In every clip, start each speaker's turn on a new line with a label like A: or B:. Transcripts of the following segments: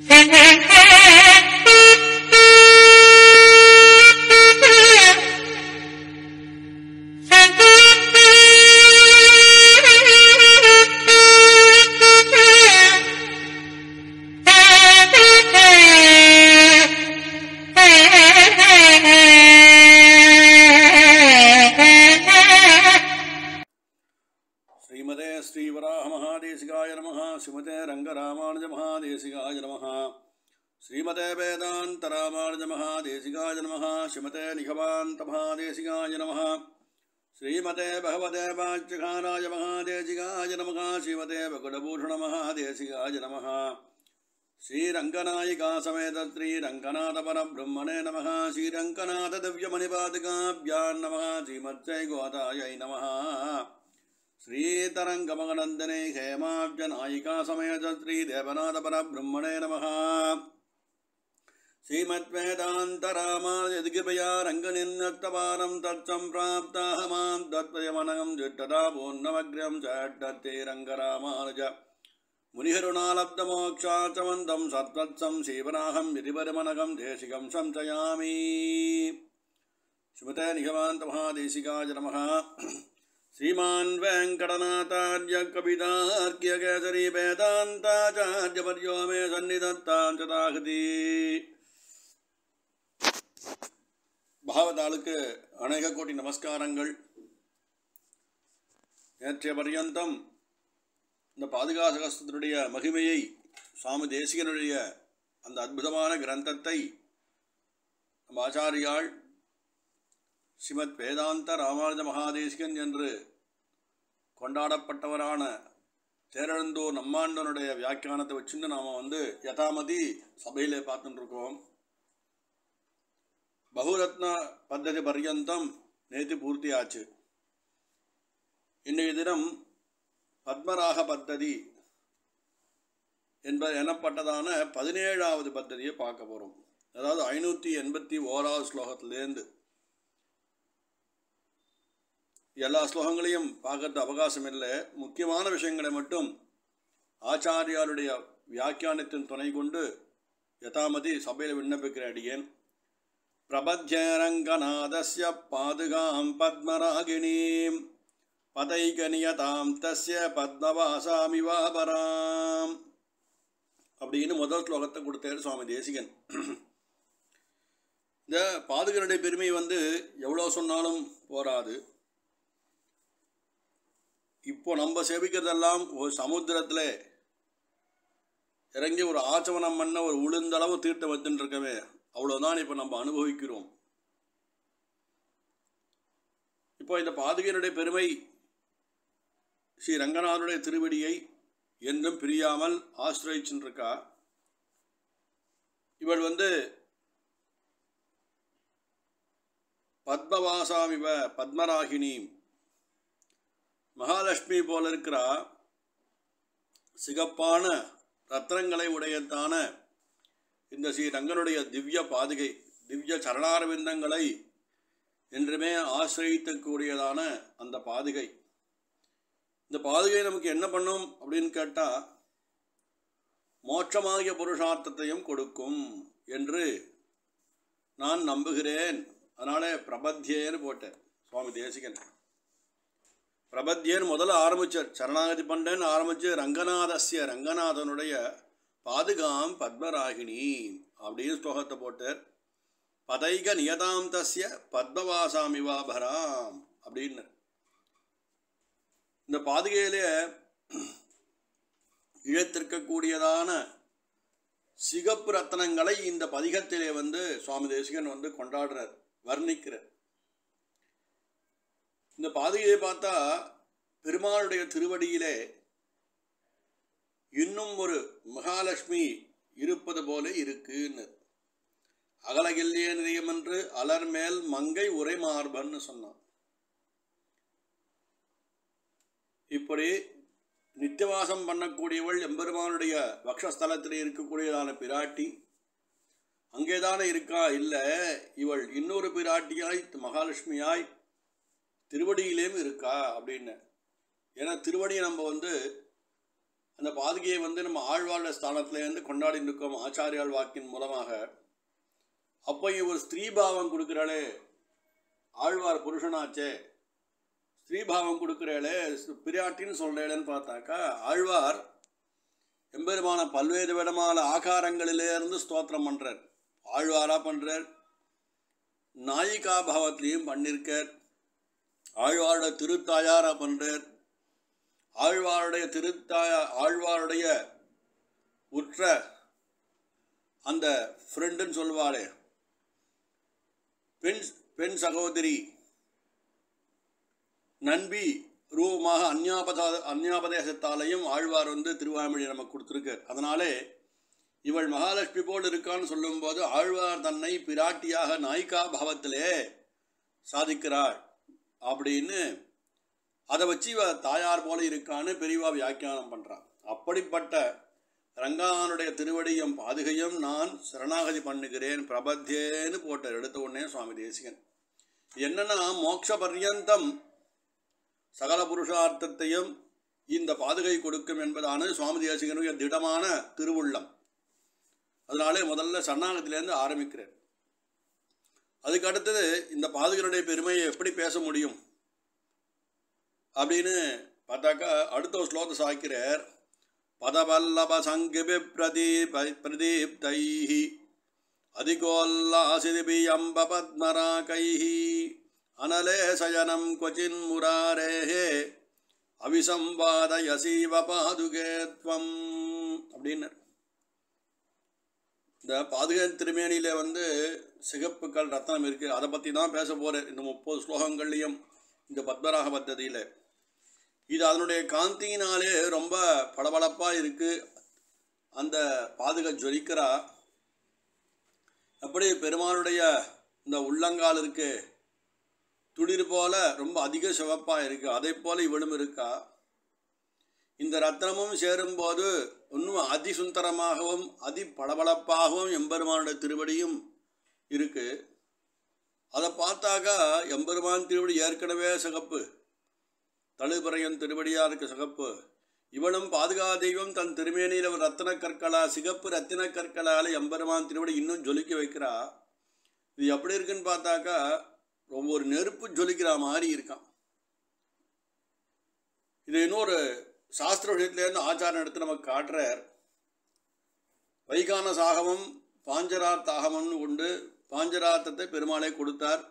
A: ஸ்ரீமதே ஸ்ரீவராக மகாதேசிகாய நம ஸ்ரீமதே ரங்கராமானுஜ மகாதேசிகாய நம ஸ்ரீமதே வேதாந்த ராமானுஜ மகாதேசிகாய நம ஸ்ரீமதே நிகமாந்த மகாதேசிகாய நம ஸ்ரீமதே பகவதே பாட்சகாராய மகாதேசிகாய நம ஸ்ரீமதே பகுடபூஷண மகாதேசிகாய நம ஸ்ரீரங்கநாயிகா சமேத ஸ்ரீரங்கநாத பரபிரம்மணே நம ஸ்ரீரங்கநாத திவ்யமணிபாதுகாபியான் நம ஸ்ரீமத்யை கோதாயை நம श्रीतरङ्गमगनन्दने हेमाब्जनायिका समेत श्रीदेवनाथपरब्रह्मणे नमः श्रीमद्वेदान्तरामायदिकृपया रङ्गनिन्नत्तपारं तत्सम्प्राप्ताः मां तत्त्वयमनगं जिट्टदा पूर्णमग्र्यं चड्डते रङ्गरामानुज मुनिहरुणालब्धमोक्षाचमन्तं सत्त्वत्सं सीवनाहं यदिपरमनगं देशिकं संशयामि श्रीमते निगमान्तमहादेशिकाय नमः श्रीमान् वेङ्कटनाथार्य कवितार्क्यकेसरी वेदान्ताचार्यपर्यो मे सन्निधत्तां चताहति பாகவதாளுக்கு அநேக கோடி நமஸ்காரங்கள் நேற்றைய பர்யந்தம் இந்த பாதுகாசகஸ்தனுடைய மகிமையை சுவாமி தேசிகனுடைய அந்த அற்புதமான கிரந்தத்தை நம்ம ஆச்சாரியாள் ஸ்ரீமத் வேதாந்த ராமானுஜ மகாதேசிகன் என்று கொண்டாடப்பட்டவரான தேரெழுந்தூர் நம்மாண்டனுடைய வியாக்கியானத்தை வச்சுன்னு நாம் வந்து யதாமதி சபையிலே பார்த்துட்டு இருக்கோம் பகுரத்ன பத்ததி பர்யந்தம் நேற்று பூர்த்தியாச்சு இன்றைய தினம் பத்மராக பத்ததி என்ப எனப்பட்டதான பதினேழாவது பத்ததியை பார்க்க போகிறோம் அதாவது ஐநூற்றி எண்பத்தி ஓராவது ஸ்லோகத்திலேருந்து எல்லா ஸ்லோகங்களையும் பார்க்கறது அவகாசம் இல்லை முக்கியமான விஷயங்களை மட்டும் ஆச்சாரியாருடைய வியாக்கியானத்தின் துணை கொண்டு யதாமதி சபையில் விண்ணப்பிக்கிற அடியேன் பிரபத்யரங்கநாதஸ்ய பாதுகாம் பத்மராகிணீம் பதைகனியதாம் தஸ்ய பத்மவாசாமிவாபராம் அப்படின்னு முதல் ஸ்லோகத்தை கொடுத்தாரு சுவாமி தேசிகன் இந்த பாதுகனுடைய பெருமை வந்து எவ்வளோ சொன்னாலும் போராது இப்போ நம்ம சேவிக்கிறதெல்லாம் ஒரு சமுத்திரத்தில் இறங்கி ஒரு ஆச்சவனம் பண்ண ஒரு உளுந்தளவு தீர்த்தம் வச்சுட்டு இருக்கவே அவ்வளோதான் இப்போ நம்ம அனுபவிக்கிறோம் இப்போ இந்த பாதுகையினுடைய பெருமை ஸ்ரீ ரங்கநாதனுடைய திருவடியை என்றும் பிரியாமல் ஆசிரயிச்சுன்னு இருக்கா இவள் வந்து பத்மவாசாமிவ பத்மராகினி மகாலட்சுமி போல இருக்கிறா சிகப்பான ரத்னங்களை உடையதான இந்த ஸ்ரீ ரங்கனுடைய திவ்ய பாதுகை திவ்ய சரணாரவிந்தங்களை என்றுமே ஆசிரியத்தக்கூடியதான அந்த பாதுகை இந்த பாதுகை நமக்கு என்ன பண்ணும் அப்படின்னு கேட்டால் மோட்சமாகிய புருஷார்த்தத்தையும் கொடுக்கும் என்று நான் நம்புகிறேன் அதனால பிரபத்தியேன்னு போட்டேன் சுவாமி தேசிகன் பிரபத்தியன் முதல்ல ஆரம்பிச்சார் சரணாகதி பண்றேன்னு ஆரம்பிச்சு ரங்கநாதஸ்ய ரங்கநாதனுடைய பாதுகாம் பத்மராகினி அப்படின்னு ஸ்லோகத்தை போட்டார் பதைக நியதாம் தஸ்ய பத்மவாசாமிவாபராம் அப்படின்னு இந்த பாதுகையிலே இழத்திருக்கக்கூடியதான சிகப்பு ரத்னங்களை இந்த பதிகத்திலே வந்து சுவாமி தேசிகன் வந்து கொண்டாடுறார் வர்ணிக்கிறார் இந்த பாதுகையை பார்த்தா பெருமாளுடைய திருவடியிலே இன்னும் ஒரு மகாலட்சுமி இருப்பது போல இருக்குன்னு அகலகில்லிய நிதியமென்று அலர் மேல் மங்கை உரை மார்பன்னு சொன்னான் இப்படி நித்தியவாசம் பண்ணக்கூடியவள் எம்பெருமானுடைய வக்ஷஸ்தலத்தில் இருக்கக்கூடியதான பிராட்டி அங்கேதானே இருக்கா இல்லை இவள் இன்னொரு பிராட்டியாய் மகாலட்சுமியாய் திருவடியிலேயும் இருக்கா அப்படின்னு ஏன்னா திருவடியை நம்ம வந்து அந்த பாதுகையை வந்து நம்ம ஆழ்வாழ ஸ்தானத்துலேருந்து கொண்டாடி இருக்கோம் ஆச்சாரியால் வாக்கின் மூலமாக அப்போ இங்க ஒரு ஸ்திரீபாவம் கொடுக்குறாளே ஆழ்வார் புருஷனாச்சே ஸ்திரீபாவம் கொடுக்குறாளே பிராட்டின்னு சொல்கிறேன்னு பார்த்தாக்கா ஆழ்வார் எம்பெருமான பல்வேறு விதமான ஆகாரங்களிலேருந்து ஸ்தோத்திரம் பண்ணுறார் ஆழ்வாரா பண்ணுறார் நாயிகா பாவத்திலையும் பண்ணியிருக்கார் ஆழ்வாரோட திருத்தாயாரா பண்ணுறார் ஆழ்வாருடைய திருத்தாய ஆழ்வாருடைய உற்ற அந்த ஃப்ரெண்டுன்னு சொல்லுவாளே பெண் பெண் சகோதரி நண்பி ரூபமாக அந்யாபதா அந்யாபதேசத்தாலையும் ஆழ்வார் வந்து திருவாய்மொழி நமக்கு கொடுத்துருக்கார் அதனாலே இவள் மகாலட்சுமி போல் இருக்கான்னு சொல்லும்போது ஆழ்வார் தன்னை பிராட்டியாக நாயிகா பாவத்திலே சாதிக்கிறாள் அப்படின்னு அதை வச்சு இவ தாயார் போல இருக்கான்னு பெரியவா வியாக்கியானம் பண்ணுறான் அப்படிப்பட்ட ரங்கானுடைய திருவடியும் பாதுகையும் நான் சரணாகதி பண்ணுகிறேன் பிரபத்தியேன்னு போட்டார் எடுத்த உடனே சுவாமி தேசிகன் என்னன்னா மோட்ச பர்யந்தம் சகல புருஷார்த்தத்தையும் இந்த பாதுகை கொடுக்கும் என்பதான சுவாமி தேசிகனுடைய திடமான திருவுள்ளம் அதனாலே முதல்ல சரணாகத்திலேருந்து ஆரம்பிக்கிறேன் அதுக்கு அடுத்தது இந்த பாதுகனுடைய பெருமையை எப்படி பேச முடியும் அப்படின்னு பார்த்தாக்கா அடுத்த ஒரு ஸ்லோகத்தை சாய்க்கிறார் பதவல்லப சங்கிபி பிரதீப பிரதீப்தைஹி அதிகோல்லாசிதிபி அம்ப பத்மராகைஹி அனலே சயனம் கொச்சின் முராரேஹே அவிசம்பாதயசீவ பாதுகே துவம் அப்படின்னு இந்த பாதுகை திருமேனியில் வந்து சிகப்புக்கள் ரத்தனம் இருக்குது அதை பற்றி தான் பேச போகிறேன் இந்த முப்பது ஸ்லோகங்கள்லையும் இந்த பத்மராக பத்ததியில் இது அதனுடைய காந்தியினாலே ரொம்ப பளபளப்பாக இருக்குது அந்த பாதுகை ஜொலிக்கிறா அப்படி பெருமானுடைய இந்த உள்ளங்கால் இருக்கு துளிர் போல ரொம்ப அதிக சிவப்பாக இருக்கு அதை போல இவளும் இருக்கா இந்த ரத்னமும் சேரும்போது இன்னும் அதிசுந்தரமாகவும் அதி பளபளப்பாகவும் எம்பெருமானுடைய திருவடியும் இருக்கு அதை பார்த்தாக்கா எம்பெருமான் திருவடி ஏற்கனவே சிகப்பு தழுபறையன் திருவடியாக இருக்க சிகப்பு இவனும் பாதுகா தெய்வம் தன் திருமேனியில் ஒரு ரத்தின கற்களா சிகப்பு ரத்தின கற்களால் எம்பெருமான் திருவடி இன்னும் ஜொலிக்க வைக்கிறா இது எப்படி இருக்குன்னு பார்த்தாக்கா ரொம்ப ஒரு நெருப்பு ஜொலிக்கிற மாதிரி இருக்கான் இது இன்னொரு சாஸ்திர விஷயத்துலேருந்து ஆச்சாரம் எடுத்து நமக்கு காட்டுறார் வைகான சாகமம் பாஞ்சரார்த்த ஆகமம்னு உண்டு பாஞ்சரார்த்தத்தை பெருமாளே கொடுத்தார்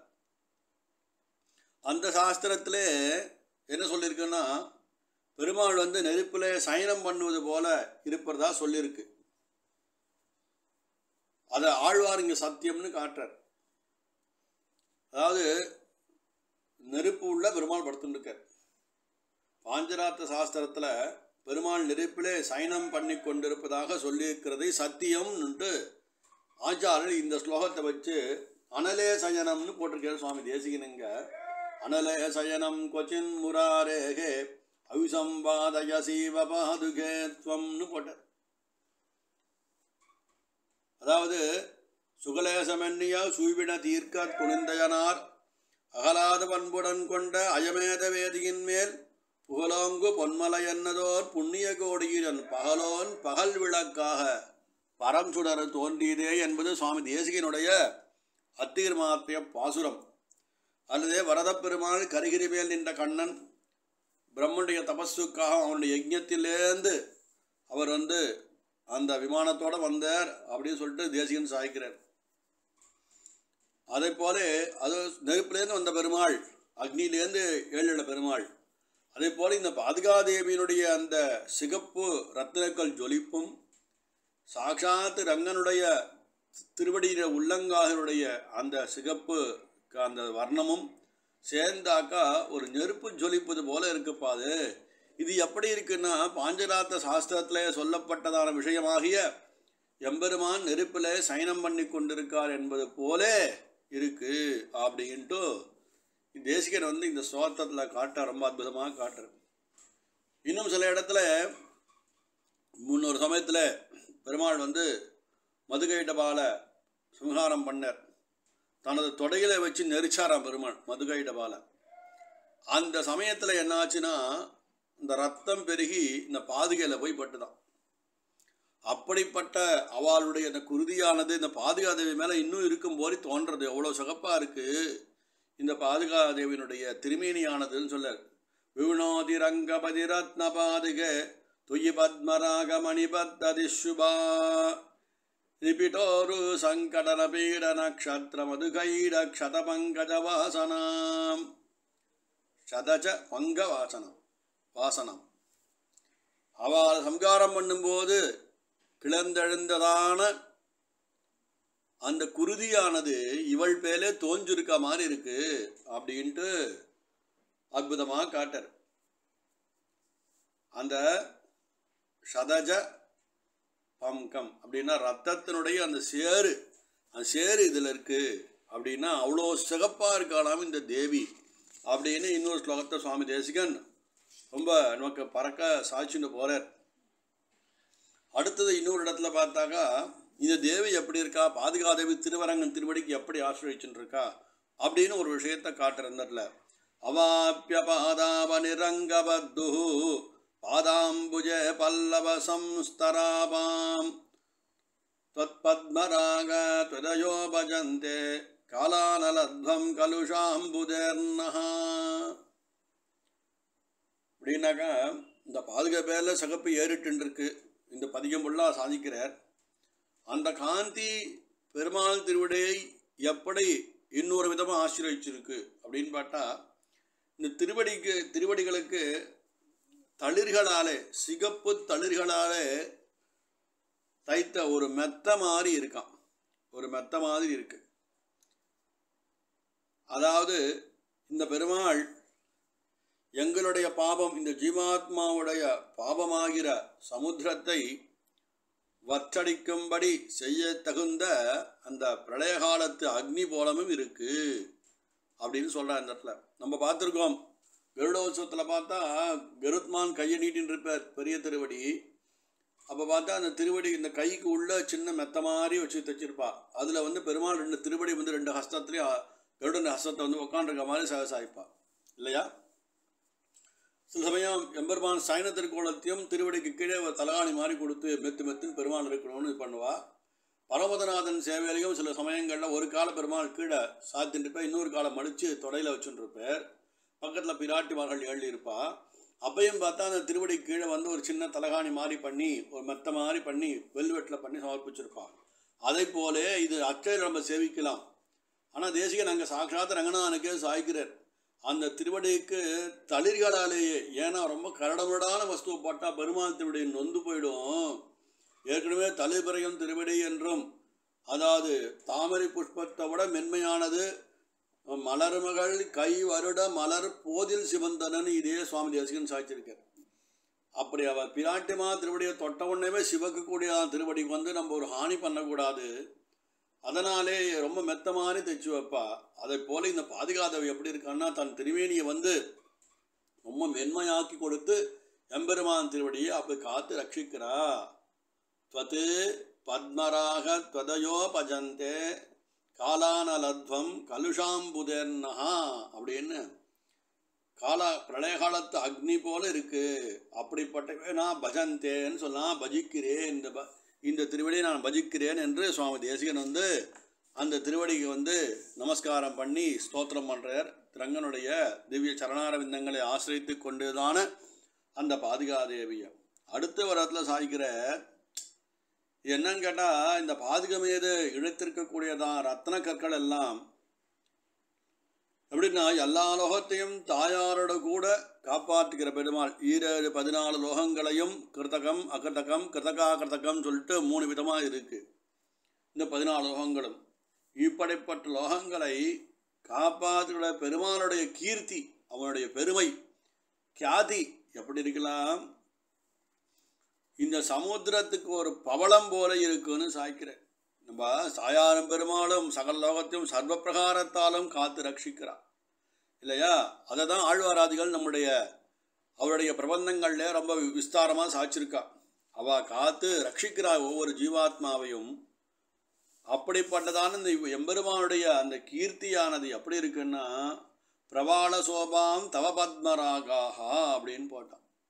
A: அந்த சாஸ்திரத்திலே என்ன சொல்லியிருக்குன்னா பெருமாள் வந்து நெருப்பில் சயனம் பண்ணுவது போல இருப்பதா சொல்லியிருக்கு அதை ஆழ்வார் இங்கே சத்தியம்னு காட்டுறார் அதாவது நெருப்பு உள்ள பெருமாள் படுத்துட்டுருக்கார் பாஞ்சராத்த சாஸ்திரத்தில் பெருமாள் நெருப்பிலே சயனம் பண்ணி கொண்டிருப்பதாக சொல்லியிருக்கிறதை சத்தியம்னுட்டு ஆச்சாரர் இந்த ஸ்லோகத்தை வச்சு அனலே சயனம்னு போட்டிருக்காரு சுவாமி தேசிகனுங்க அனலே சயனம் கொச்சின் முராரேகே அவிசம்பாதய சீவ பாதுகே துவம்னு போட்டார் அதாவது சுகலேசமென்னிய சூவிட தீர்க்க குனிந்தயனார் அகலாத பண்புடன் கொண்ட அயமேத வேதியின் மேல் புகழோங்கு பொன்மலை என்னதோர் புண்ணிய கோடியிடன் பகலோன் பகல் விளக்காக பரம் சுடர தோன்றியதே என்பது சுவாமி தேசிகனுடைய அத்தீர்மாத்திய பாசுரம் அல்லது வரதப்பெருமாள் கரிகிரி மேல் நின்ற கண்ணன் பிரம்மனுடைய தபஸுக்காக அவனுடைய யஜ்ஞத்திலேருந்து அவர் வந்து அந்த விமானத்தோட வந்தார் அப்படின்னு சொல்லிட்டு தேசிகன் சாய்க்கிறார் அதே போல அது நெருப்புலேருந்து வந்த பெருமாள் அக்னியிலேருந்து ஏழுள்ள பெருமாள் அதே போல இந்த பாதுகாதேவியினுடைய அந்த சிகப்பு ரத்தினக்கல் ஜொலிப்பும் சாட்சாத்து ரங்கனுடைய திருவடியில உள்ளங்காகனுடைய அந்த சிகப்பு க- அந்த வர்ணமும் சேர்ந்தாக்கா ஒரு நெருப்பு ஜொலிப்பது போல இருக்குப்பா அது இது எப்படி இருக்குன்னா பாஞ்சராத்த சாஸ்திரத்திலே சொல்லப்பட்டதான விஷயமாகிய எம்பெருமான் நெருப்பில் சயனம் பண்ணி கொண்டிருக்கார் என்பது போலே இருக்கு அப்படின்ட்டு தேசிகன் வந்து இந்த ஸ்தோத்திரத்தில் காட்ட ரொம்ப அற்புதமாக காட்டுறார் இன்னும் சில இடத்துல முன்னொரு சமயத்தில் பெருமாள் வந்து மதுகைடபால சம்ஹாரம் பண்ணார் தனது தொடையில வச்சு நெரிச்சாராம் பெருமாள் மதுகைடபால அந்த சமயத்தில் என்னாச்சுன்னா இந்த ரத்தம் பெருகி இந்த பாதுகையில் போய் பட்டுதான் அப்படிப்பட்ட அவளுடைய இந்த குருதியானது இந்த பாதுகாதேவி மேலே இன்னும் இருக்கும்போது தோன்றது எவ்வளோ சிகப்பாக இருக்குது இந்த பாதுகாதேவியினுடைய திருமேனியானதுன்னு சொல்லார் விவினோதி ரங்கபதி ரத்ன பாதுக துயி பத்மராக மணிபத்ததி சுபா ரிபிட்டோரு சங்கடன பீட நக்ஷத்திர மதுகைட க்ஷத பங்கஜ வாசனாம் சதஜ பங்க வாசனம் வாசனம் அவள் சம்காரம் பண்ணும்போது கிளர்ந்தெழுந்ததான அந்த குருதியானது இவள் பேலே தோஞ்சிருக்க மாதிரி இருக்கு அப்படின்ட்டு அற்புதமாக காட்டர் அந்த சதஜ பம்கம் அப்படின்னா ரத்தத்தினுடைய அந்த சேரு அந்த சேரு இதில் இருக்கு அப்படின்னா அவ்வளோ சிகப்பாக இருக்காளாம் இந்த தேவி அப்படின்னு இன்னொரு ஸ்லோகத்தை சுவாமி தேசிகன் ரொம்ப நமக்கு பறக்க சாட்சின்னு போகிறார் அடுத்தது இன்னொரு இடத்துல பார்த்தாக்கா இந்த தேவி எப்படி இருக்கா பாதுகாதேவி திருவரங்கன் திருவடிக்கு எப்படி ஆசிரியச்சுன்னு இருக்கா அப்படின்னு ஒரு விஷயத்தை காட்டுறதுல அவாப்பிய பாதாவ நிரங்கபத்து பாதாம்புஜ பல்லவ சம்ஸ்தராபாம் त्वत्पद्मराग त्वदयो भजन्ते காலானலத்வம் கலுஷாம்புதேர்னஹ அப்படின்னாக்கா இந்த பாதுகா பேரில் சிகப்பு ஏறிட்டு இருக்கு இந்த பதிகம் ஃபுல்லாக சாதிக்கிறார் அந்த காந்தி பெருமாள் திருவிடையை எப்படி இன்னொரு விதமாக ஆசிரியச்சிருக்கு அப்படின்னு பார்த்தா இந்த திருவடிக்கு திருவடிகளுக்கு தளிர்களாலே சிகப்பு தளிர்களாலே தைத்த ஒரு மெத்த மாதிரி இருக்கான் ஒரு மெத்த மாதிரி இருக்கு அதாவது இந்த பெருமாள் எங்களுடைய பாபம் இந்த ஜீவாத்மாவுடைய பாபமாகிற சமுத்திரத்தை வற்றடிக்கும்படி செய்ய தகுந்த அந்த பிரளய காலத்து அக்னி போலமும் இருக்கு அப்படின்னு சொல்கிறார் இந்த இடத்துல நம்ம பார்த்துருக்கோம் கருடோத்சவத்தில் பார்த்தா கருத்மான் கையை நீட்டின்னு இருப்பார் பெரிய திருவடி அப்போ பார்த்தா அந்த திருவடி இந்த கைக்கு உள்ள சின்ன மெத்த மாதிரி வச்சு தைச்சிருப்பா அதில் வந்து பெருமாள் ரெண்டு திருவடி வந்து ரெண்டு ஹஸ்தத்துலேயும் கருடன் ஹஸ்தத்தை வந்து உட்காந்துருக்க மாதிரி ச சாய்ப்பா இல்லையா சில சமயம் எம்பெருமான் சைன திருக்கோலத்தையும் திருவடிக்கு கீழே ஒரு தலகாணி மாதிரி கொடுத்து மெத்து மெத்துன்னு பெருமாள் இருக்கணும்னு இது பண்ணுவா பரமதநாதன் சேவையிலையும் சில சமயங்களில் ஒரு கால பெருமாள் கீழே சாத்தின்னு இருப்பேன் இன்னொரு காலம் மடித்து தொடையில் வச்சுட்டு இருப்பார் பக்கத்தில் பிராட்டிமார்கள் எழுதி இருப்பா அப்பையும் பார்த்தா அந்த திருவடி கீழே வந்து ஒரு சின்ன தலகாணி மாதிரி பண்ணி ஒரு மெத்த மாதிரி பண்ணி வெல்வெட்டில் பண்ணி சமர்ப்பிச்சிருப்பா அதை போலே இது அச்சையில் நம்ம சேவிக்கலாம் ஆனால் தேசிகன் அங்கே சாட்சாத் ரங்கநாதனுக்கே சாய்க்கிறார் அந்த திருவடிக்கு தளிர்களாலேயே ஏன்னா ரொம்ப கரடமுரடான வஸ்துவை போட்டால் பெருமாள் திருவடி நொந்து போயிடும் ஏற்கனவே தலைபிறையும் திருவடி என்றும் அதாவது தாமரை புஷ்பத்தை விட மென்மையானது மலர்மகள் கை வருட மலர் போதில் சிவந்தனன் இதே சுவாமி தேசிகன் சாய்ச்சிருக்கார் அப்படி அவ பிராட்டிமா திருவடியை தொட்ட உடனேவே சிவக்கு கூடிய திருவடிக்கு வந்து நம்ம ஒரு ஹானி பண்ணக்கூடாது அதனாலே ரொம்ப மெத்தமானே தைச்சு வைப்பா அதை போல இந்த பாதுகாதவை எப்படி இருக்கான்னா தன் திருவேணியை வந்து ரொம்ப மென்மையாக்கி கொடுத்து எம்பெருமான் திருவடியை அப்படி காத்து ரட்சிக்கிறா துவத்து பத்மராக துவதையோ பஜந்தே காலானலத்வம் கலுஷாம்புதேர்னஹா அப்படின்னு காலா பிரளய காலத்து அக்னி போல இருக்கு அப்படிப்பட்ட நான் பஜந்தேன்னு சொல்லலாம் பஜிக்கிறேன் இந்த ப இந்த திருவடியை நான் பஜிக்கிறேன் என்று சுவாமி தேசிகன் வந்து அந்த திருவடிக்கு வந்து நமஸ்காரம் பண்ணி ஸ்தோத்திரம் பண்ணுறார் திரங்கனுடைய திவ்ய சரணாரவிந்தங்களை ஆசிரித்து கொண்டுதான அந்த பாதுகாதேவியை அடுத்த வரத்தில் சாய்க்கிற என்னன்னு கேட்டால் இந்த பாதுகா மீது இழுத்திருக்கக்கூடியதான் ரத்ன கற்கள் எல்லாம் எப்படின்னா எல்லா லோகத்தையும் தாயாரோட கூட காப்பாற்றுகிற பெருமாள் ஈரேழு பதினாலு லோகங்களையும் கிருத்தகம் அகிருத்தகம் கிருத்தகா கிருத்தகம் சொல்லிட்டு மூணு விதமாக இருக்குது இந்த பதினாலு லோகங்களும் இப்படிப்பட்ட லோகங்களை காப்பாற்றுகிற பெருமாளுடைய கீர்த்தி அவனுடைய பெருமை கியாதி எப்படி இருக்கலாம் இந்த சமுத்திரத்துக்கு ஒரு பவளம் போல இருக்குன்னு சாய்க்கிறேன் நம்ம சாயாரம் பெருமாளும் சகல லோகத்தையும் சர்வ பிரகாரத்தாலும் காத்து ரட்சிக்கிறார் இல்லையா அதை தான் ஆழ்வாராதிகள் நம்முடைய அவருடைய பிரபந்தங்கள்ல ரொம்ப விஸ்தாரமாக சாய்ச்சிருக்கா அவ காத்து ரட்சிக்கிறா ஒவ்வொரு ஜீவாத்மாவையும் அப்படிப்பட்டதான இந்த எம்பெருமானுடைய அந்த கீர்த்தியானது எப்படி இருக்குன்னா பிரபாள சோபாம் தவ பத்மராகாஹா அப்படின்னு போட்டான்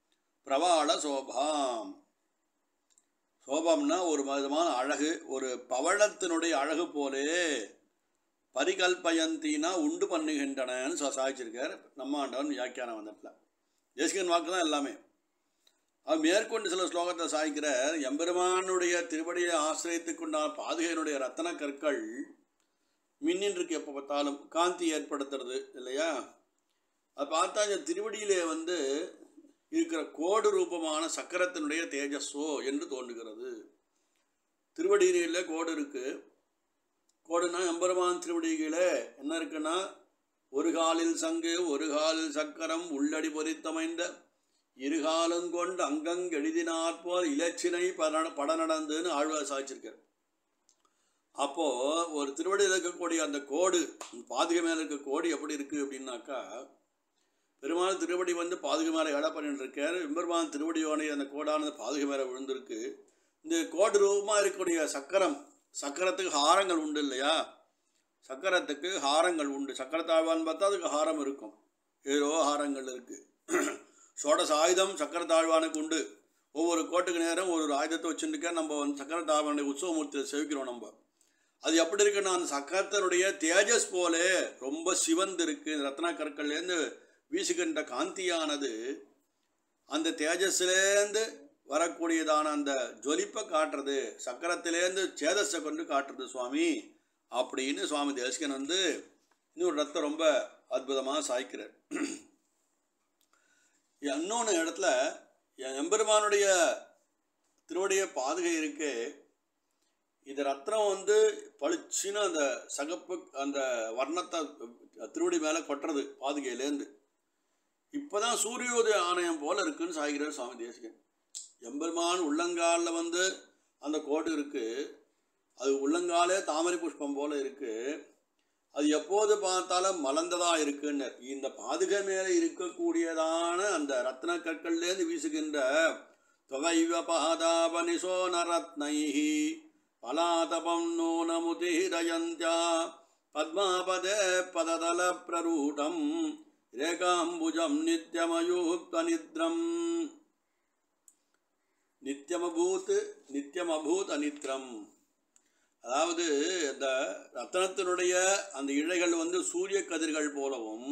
A: பிரவாள சோபாம் சோபம்னா ஒரு விதமான அழகு ஒரு பவழத்தினுடைய அழகு போலே பரிகல்பயந்தினா உண்டு பண்ணுகின்றனன்னு சா- சாதிச்சிருக்கார் நம்ம ஆண்டவன் வியாக்கியானம் வந்தட்டில் தேசிகன் வாக்கு தான் எல்லாமே அவர் மேற்கொண்டு சில ஸ்லோகத்தை சாய்க்கிறார் எம்பெருமானுடைய திருவடியை ஆசிரியத்துக் கொண்டான பாதுகையினுடைய ரத்தன கற்கள் மின்னின் இருக்கு எப்போ பார்த்தாலும் காந்தி ஏற்படுத்துறது இல்லையா அது பார்த்தா இந்த திருவடியிலே வந்து இருக்கிற கோடு ரூபமான சக்கரத்தினுடைய தேஜஸோ என்று தோன்றுகிறது திருவடியிலே கோடு இருக்கு கோடுனா எம்பெருமான் திருவடிகளே என்ன இருக்குன்னா ஒரு காலில் சங்கு ஒரு காலில் சக்கரம் உள்ளடி பொறித்தமைந்த இருகாலும் கொண்டு அங்கங் எழுதினாற்போல் இலச்சினை பட பட நடந்துன்னு ஆழ்வார் சாதிச்சிருக்கார் அப்போ ஒரு திருவடியில் இருக்கக்கூடிய அந்த கோடு பாதுகை மேலே இருக்க கோடு எப்படி இருக்கு அப்படின்னாக்கா பெருமாள் திருவடி வந்து பாதுகை மேலே எடை பண்ணிட்டு இருக்கார் எம்பெருமான் திருவடியோனை அந்த கோடானது பாதுகை மேலே விழுந்திருக்கு இந்த கோடு ரூபமாக இருக்கக்கூடிய சக்கரம் சக்கரத்துக்கு ஹாரங்கள் உண்டு இல்லையா சக்கரத்துக்கு ஹாரங்கள் உண்டு சக்கரத்தாழ்வான்னு பார்த்தா அதுக்கு ஹாரம் இருக்கும் ஏதோ ஹாரங்கள் இருக்குது சோடச ஆயுதம் சக்கரத்தாழ்வானுக்கு உண்டு ஒவ்வொரு கோட்டுக்கு நேரம் ஒரு ஒரு ஆயுதத்தை வச்சுருக்க நம்ம வந்து சக்கரத்தாழ்வானுடைய உற்சவமூர்த்தியை சேவிக்கிறோம் நம்ம அது எப்படி இருக்குன்னா அந்த சக்கரத்தினுடைய தேஜஸ் போலே ரொம்ப சிவந்து இருக்கு ரத்ன கற்கள்லேருந்து வீசுகின்ற காந்தியானது அந்த தேஜஸ்லேருந்து வரக்கூடியதான அந்த ஜொலிப்பை காட்டுறது சக்கரத்திலேருந்து சேதஸை கொண்டு காட்டுறது சுவாமி அப்படின்னு சுவாமி தேசிகன் வந்து இன்னொரு ரத்தம் ரொம்ப அற்புதமாக சாய்க்கிறார் இன்னொன்று இடத்துல என் எம்பெருமானுடைய திருவடிய பாதுகை இருக்கு இது ரத்னம் வந்து பளிச்சுன்னு அந்த சகப்பு அந்த வர்ணத்தை திருவடி மேலே கொட்டுறது பாதுகையிலேருந்து இப்போதான் சூரியோதய ஆணையம் போல இருக்குன்னு சாய்கிறார் சுவாமி தேசிகன் எம்பெருமான் உள்ளங்காலில் வந்து அந்த கோடு இருக்கு அது உள்ளங்காலே தாமரை புஷ்பம் போல இருக்கு அது எப்போது பார்த்தாலும் மலர்ந்ததா இருக்குன்னு இந்த பாதுகை மேலே இருக்கக்கூடியதான அந்த ரத்ன கற்கள்லேருந்து வீசுகின்ற தொகைவ பாதாபனிசோ நரத்னைஹி பலாதபம் நூனமுதிரயந்தியா பத்மாபதே பததல பிரரூடம் ரேகாம்புஜம் நித்யமயூக்த நித்ரம் நித்தியமபூத் நித்தியமபூத் அனித்ரம் அதாவது இந்த ரத்தனத்தினுடைய அந்த இழைகள் வந்து சூரிய கதிர்கள் போலவும்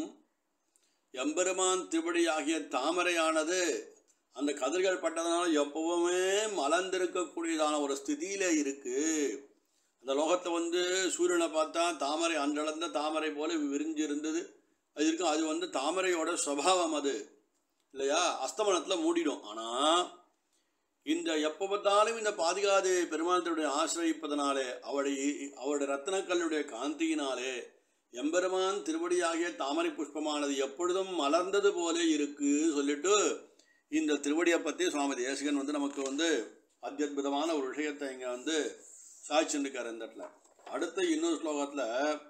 A: எம்பெருமான் திருப்படி ஆகிய தாமரையானது அந்த கதிர்கள் பட்டதனால எப்பவுமே மலர்ந்திருக்கக்கூடியதான ஒரு ஸ்திதியில இருக்கு அந்த லோகத்தை வந்து சூரியனை பார்த்தா தாமரை அன்றளந்த தாமரை போல விரிஞ்சு இருந்தது அது இருக்கும் அது வந்து தாமரையோட சுவாவம் அது இல்லையா அஸ்தமனத்தில் மூடிடும் ஆனால் இந்த எப்போ பார்த்தாலும் இந்த பாதுகாது பெருமானத்தினுடைய ஆசிரயிப்பதனாலே அவளுடைய அவருடைய ரத்னக்கல்லுடைய காந்தியினாலே எம்பெருமான் திருவடியாகிய தாமரை புஷ்பமானது எப்பொழுதும் மலர்ந்தது போலே இருக்கு சொல்லிட்டு இந்த திருவடியை பற்றி சுவாமி தேசிகன் வந்து நமக்கு வந்து அத்தியுதமான ஒரு விஷயத்தை இங்கே வந்து சாய்ச்சிருக்கார் இந்த இடத்துல அடுத்த இன்னொரு ஸ்லோகத்தில்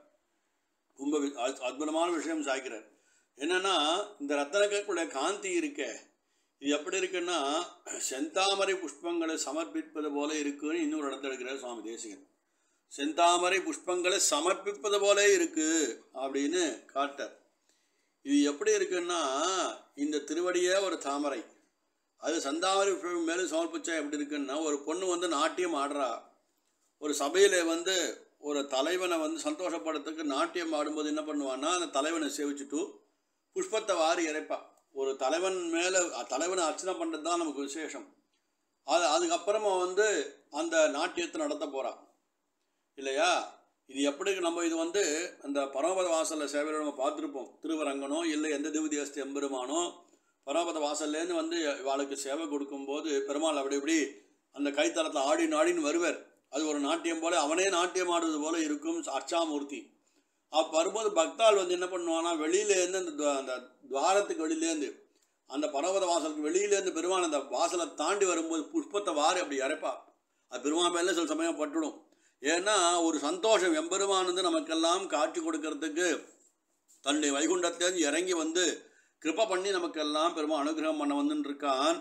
A: ரொம்ப வி- அத்- அற்புதமான விஷயம் சாய்க்கிறார் என்னன்னா இந்த ரத்தனங்களுடைய காந்தி இருக்கே இது எப்படி இருக்குன்னா செந்தாமரை புஷ்பங்களை சமர்ப்பிப்பது போல இருக்குன்னு இன்னொரு இடத்துல எடுக்கிறார் சுவாமி தேசிகன் செந்தாமரை புஷ்பங்களை சமர்ப்பிப்பது போல இருக்கு அப்படின்னு காட்டார் இது எப்படி இருக்குன்னா இந்த திருவடியே ஒரு தாமரை அது சந்தாமரை புஷ்பம் மேலே சமர்ப்பிச்சா எப்படி இருக்குன்னா ஒரு பொண்ணு வந்து நாட்டியம் ஆடுறா ஒரு சபையில் வந்து ஒரு தலைவனை வந்து சந்தோஷப்படுறதுக்கு நாட்டியம் ஆடும்போது என்ன பண்ணுவான்னா அந்த தலைவனை சேவிச்சுட்டு புஷ்பத்தை வாரி இறைப்பா ஒரு தலைவன் மேலே தலைவனை அர்ச்சனை பண்ணுறது தான் நமக்கு விசேஷம் அது அதுக்கப்புறமா வந்து அந்த நாட்டியத்தை நடத்த போகிறான் இல்லையா இது எப்படி நம்ம இது வந்து அந்த பரமபத வாசலில் சேவையில் நம்ம பார்த்துருப்போம் திருவரங்கனோ இல்லை எந்த திவ்யதேசத்து எம்பெருமானோ பரமபத வாசல்லேருந்து வந்து இவாளுக்கு சேவை கொடுக்கும்போது பெருமாள் அப்படி இப்படி அந்த கைத்தளத்தில் ஆடி நாடின்னு வருவார் அது ஒரு நாட்டியம் போல அவனே நாட்டியம் ஆடுவது போல இருக்கும் அர்ச்சாமூர்த்தி அப்போ வரும்போது பக்தாள் வந்து என்ன பண்ணுவான்னா வெளியிலேருந்து அந்த துவா- அந்த துவாரத்துக்கு வெளியிலேருந்து அந்த பர்வத வாசலுக்கு வெளியிலேருந்து பெருமான் அந்த வாசலை தாண்டி வரும்போது புஷ்பத்தை வாரி அப்படி இறைப்பா அது பெருமான் மேலே சில சமயம் பட்டுடும் ஏன்னா ஒரு சந்தோஷம் எம்பெருமான் வந்து நமக்கெல்லாம் காட்சி கொடுக்கறதுக்கு தன்னுடைய வைகுண்டத்திலேருந்து இறங்கி வந்து கிருப பண்ணி நமக்கெல்லாம் பெருமான் அனுகிரகம் பண்ண வந்துன்னு இருக்கான்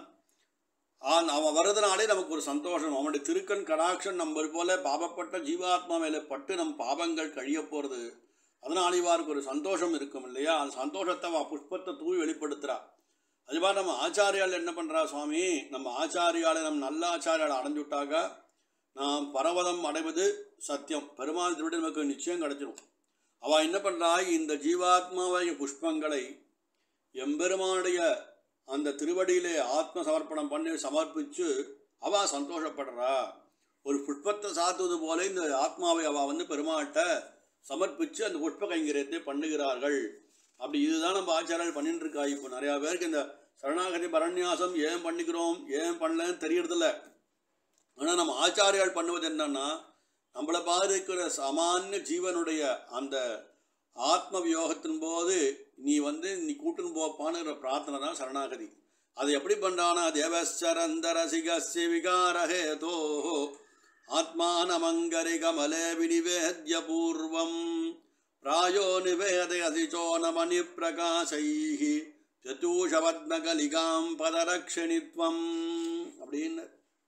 A: ஆன் அவன் வர்றதுனாலே நமக்கு ஒரு சந்தோஷம் அவனுடைய திருக்கண் கடாட்சம் நம்ம போல பாபப்பட்ட ஜீவாத்மா மேலே பட்டு நம் பாபங்கள் கழிய போகிறது அதனால இவாருக்கு ஒரு சந்தோஷம் இருக்கும் இல்லையா அந்த சந்தோஷத்தை அவ புஷ்பத்தை தூவி வெளிப்படுத்துறா அது மாதிரி நம்ம ஆச்சாரியால் என்ன பண்ணுறா சுவாமி நம்ம ஆச்சாரியாலை நம்ம நல்ல ஆச்சாரியால் அடைஞ்சு விட்டாக்கா நாம் பரவதம் அடைவது சத்தியம் பெருமாள் திருவிட நமக்கு நிச்சயம் கிடைச்சிடும் அவள் என்ன பண்ணுறா இந்த ஜீவாத்மாவாகிய புஷ்பங்களை எம்பெருமானுடைய அந்த திருவடியிலே ஆத்ம சமர்ப்பணம் பண்ணி சமர்ப்பித்து அவள் சந்தோஷப்படுறா ஒரு புஷ்பத்தை சாத்துவது போல இந்த ஆத்மாவை அவள் வந்து பெருமாள்கிட்ட சமர்ப்பித்து அந்த புஷ்ப கைங்கரியத்தை பண்ணுகிறார்கள் அப்படி இதுதான் நம்ம ஆச்சாரியால் பண்ணிட்டு இருக்கா இப்போ நிறையா பேருக்கு இந்த சரணாகதி பரநியாசம் ஏன் பண்ணிக்கிறோம் ஏன் பண்ணலன்னு தெரியறதில்ல ஆனால் நம்ம ஆச்சாரியால் பண்ணுவது என்னன்னா நம்மளை பாதிக்கிற சாமானிய ஜீவனுடைய அந்த ஆத்ம வியோகத்தின் போது நீ வந்து நீ கூட்டுன்னு போப்பானுங்கிற பிரார்த்தனை தான் சரணாகதி அது எப்படி பண்ணுறானா தேவச்சரந்த ரசிகஸ்ய விகாரஹேதோ ஆத்மானமங்கரி கமலே வினிவேத்ய பூர்வம் பிராயோ நிவேதயசி சோனமணி பிரகாசைः சதூஷபத்மகலிகாம் பதரக்ஷணித்வம் அப்படின்னு